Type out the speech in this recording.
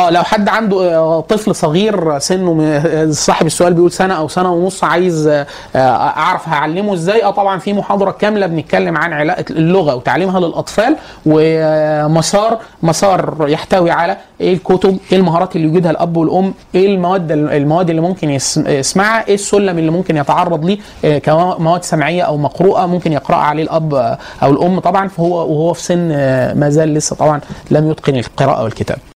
اه لو حد عنده آه، طفل صغير سنه م- صاحب السؤال بيقول سنه او سنه ونص عايز آه، آه، اعرف هعلمه ازاي اه طبعا في محاضره كامله بنتكلم عن علاقه اللغه وتعليمها للاطفال ومسار مسار يحتوي على ايه الكتب ايه المهارات اللي يوجدها الاب والام ايه المواد المواد اللي ممكن يس- يسمعها ايه السلم اللي ممكن يتعرض ليه آه، كمواد سمعيه او مقروءه ممكن يقراها عليه الاب آه، او الام طبعا فهو وهو في سن آه، ما زال لسه طبعا لم يتقن القراءه والكتاب